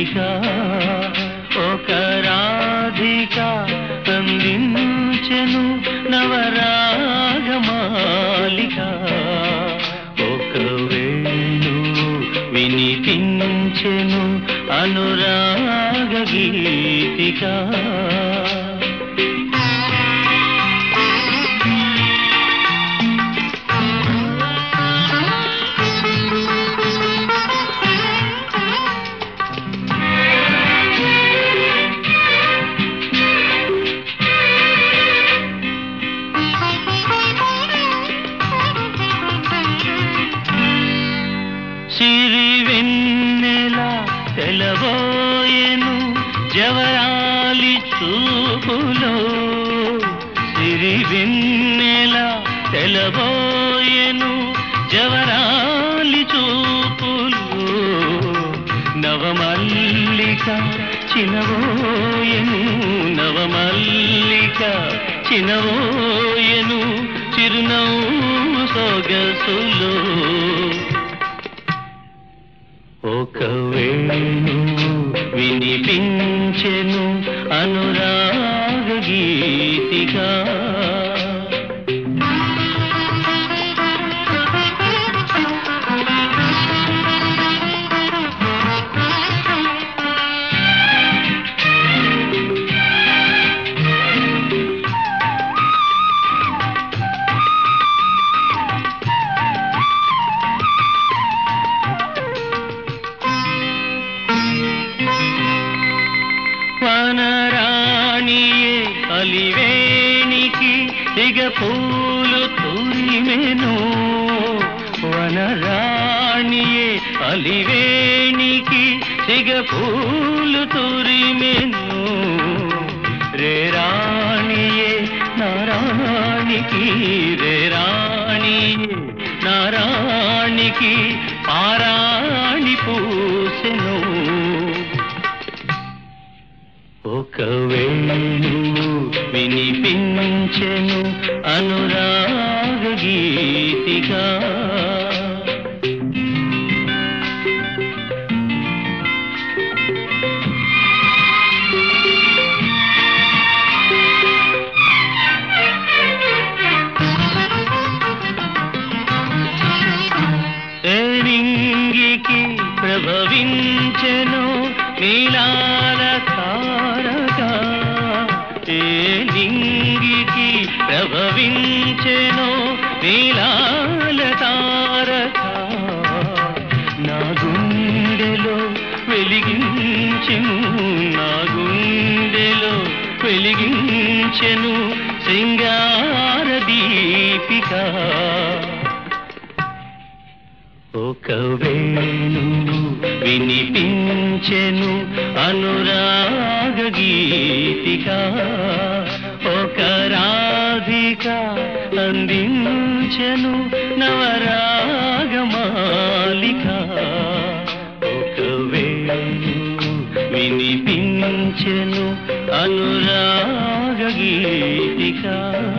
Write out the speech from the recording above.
గీతిక ఒక రాధిక అందించెను నవరాగమాలిక ఒక వేణు వినిపించెను అనురాగ గీతిక సిరి వెన్నెల తెలబోయెను జవరాలి చూపులో సిరి వెన్నెల తెలబోయెను జవరాలి చూపులో నవమల్లిక చినవోయెను నవమల్లిక చినవోయెను చిరునవ్వు సొగసులో ఒక వేణు వినిపించెను అనురాగ గీతిగా వనరాణియే అలివేణికి దిగ పూలు తూరిమెను వనరాణియే అలివేణికి దిగ పూలు తూరిమెను రే రాణియే నారాణికి రే రాణియే నారాణికి పారాణి పూసెను ఒక వేణు వినిపించెను అనురాగ గీతిగా నింగికి ప్రభవించెను నీలాల తారక ఏ లింగికి ప్రభవించెను నీలాల తారక నా గుండెలో వెలిగించెను నా గుండెలో వెలిగించెను సింగార దీపిక ఒక వేణు వినిపించెను అనురాగ గీతిక ఒక రాధిక అందించెను నవరాగమాలిక ఒక వేణు వినిపించెను అనురాగ గీతిక